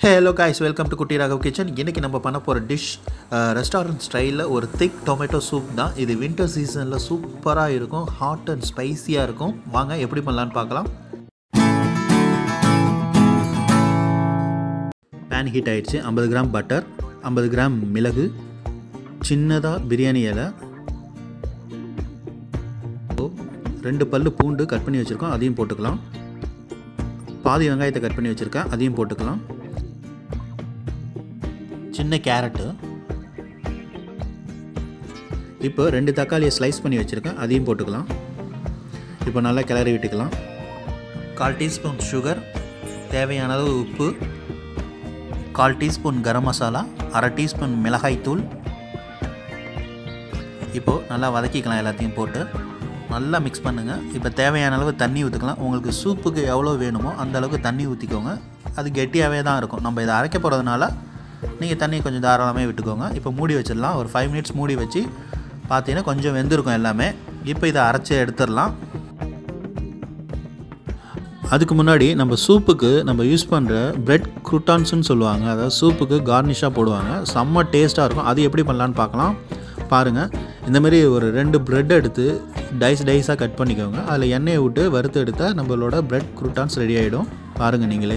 hello guys welcome to குட்டி Raghav kitchen இன்றைக்கி நம்ம பண்ண போகிற டிஷ் ரெஸ்டாரண்ட் ஸ்டைலில் ஒரு திக் டொமேட்டோ சூப் தான் இது வின்டர் சீசனில் சூப்பராக இருக்கும் ஹாட் அண்ட் ஸ்பைஸியாக இருக்கும் வாங்க எப்படி பண்ணலான்னு பார்க்கலாம் பேன் ஹீட் ஆயிடுச்சு ஐம்பது கிராம் பட்டர் ஐம்பது கிராம் மிளகு சின்னதாக பிரியாணி இலை ரெண்டு பல்லு பூண்டு கட் பண்ணி வச்சுருக்கோம் அதையும் போட்டுக்கலாம் பாதி வெங்காயத்தை கட் பண்ணி வச்சுருக்கேன் அதையும் போட்டுக்கலாம் சின்ன கேரட்டு இப்போ ரெண்டு தக்காளியை ஸ்லைஸ் பண்ணி வச்சுருக்கேன் அதையும் போட்டுக்கலாம் இப்போ நல்லா கிளறி விட்டுக்கலாம் கால் டீஸ்பூன் சுகர் தேவையான அளவு உப்பு கால் டீஸ்பூன் கரம் மசாலா அரை டீஸ்பூன் மிளகாய்த்தூள் இப்போது நல்லா வதக்கிக்கலாம் எல்லாத்தையும் போட்டு நல்லா மிக்ஸ் பண்ணுங்கள் இப்போ தேவையான அளவு தண்ணி ஊற்றிக்கலாம் உங்களுக்கு சூப்புக்கு எவ்வளோ வேணுமோ அந்த அளவுக்கு தண்ணி ஊற்றிக்கோங்க அது கெட்டியாகவே தான் இருக்கும் நம்ம இதை அரைக்க போகிறதுனால நீங்கள் தண்ணி கொஞ்சம் தாராளமாக விட்டுக்கோங்க இப்போ மூடி வச்சிடலாம் ஒரு ஃபைவ் மினிட்ஸ் மூடி வச்சு பார்த்தீங்கன்னா கொஞ்சம் வெந்திருக்கும் எல்லாமே இப்போ இதை அரைச்சி எடுத்துடலாம் அதுக்கு முன்னாடி நம்ம சூப்புக்கு நம்ம யூஸ் பண்ணுற பிரெட் குருட்டான்ஸ்னு சொல்லுவாங்க அதாவது சூப்புக்கு கார்னிஷாக போடுவாங்க செம்ம டேஸ்ட்டாக இருக்கும் அது எப்படி பண்ணலான்னு பார்க்கலாம் பாருங்கள் இந்தமாரி ஒரு ரெண்டு ப்ரெட் எடுத்து டைஸ் டைஸாக கட் பண்ணிக்கோங்க அதில் எண்ணெயை விட்டு வறுத்து எடுத்தால் நம்மளோட பிரெட் குருட்டான்ஸ் ரெடி ஆகிடும் பாருங்கள் நீங்களே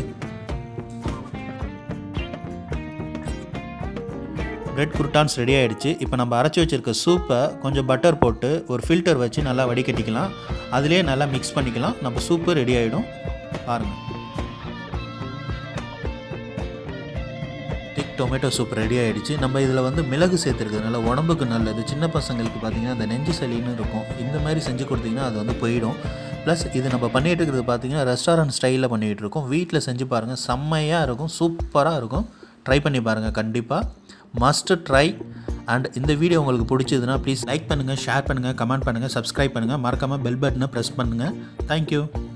பிரெட் குருட்டான்ஸ் ரெடி ஆகிடுச்சு இப்போ நம்ம அரைச்சி வச்சுருக்க சூப்பை கொஞ்சம் பட்டர் போட்டு ஒரு ஃபில்டர் வச்சு நல்லா வடிகட்டிக்கலாம் அதிலே நல்லா மிக்ஸ் பண்ணிக்கலாம் நம்ம சூப்பு ரெடி ஆகிடும் பாருங்கள் திக் டொமேட்டோ சூப் ரெடி ஆகிடுச்சு நம்ம இதில் வந்து மிளகு சேர்த்துருக்கிறதுனால உடம்புக்கு நல்லது சின்ன பசங்களுக்கு பார்த்திங்கன்னா அந்த நெஞ்சு சளின்னு இருக்கும் இந்த மாதிரி செஞ்சு கொடுத்தீங்கன்னா அது வந்து போயிடும் ப்ளஸ் இது நம்ம பண்ணிகிட்டு இருக்கிறது பார்த்திங்கன்னா ரெஸ்டாரண்ட் ஸ்டைலில் பண்ணிகிட்டு இருக்கோம் வீட்டில் செஞ்சு பாருங்கள் செம்மையாக இருக்கும் சூப்பராக இருக்கும் ட்ரை பண்ணி பாருங்கள் கண்டிப்பாக மஸ்ட் ட்ரை அண்ட் இந்த வீடியோ உங்களுக்கு பிடிச்சதுன்னா ப்ளீஸ் லைக் பண்ணுங்கள் ஷேர் பண்ணுங்கள் கமெண்ட் பண்ணுங்கள் சப்ஸ்கிரைப் பண்ணுங்கள் மறக்காமல் பெல் பட்டனை ப்ரெஸ் பண்ணுங்கள் தேங்க்யூ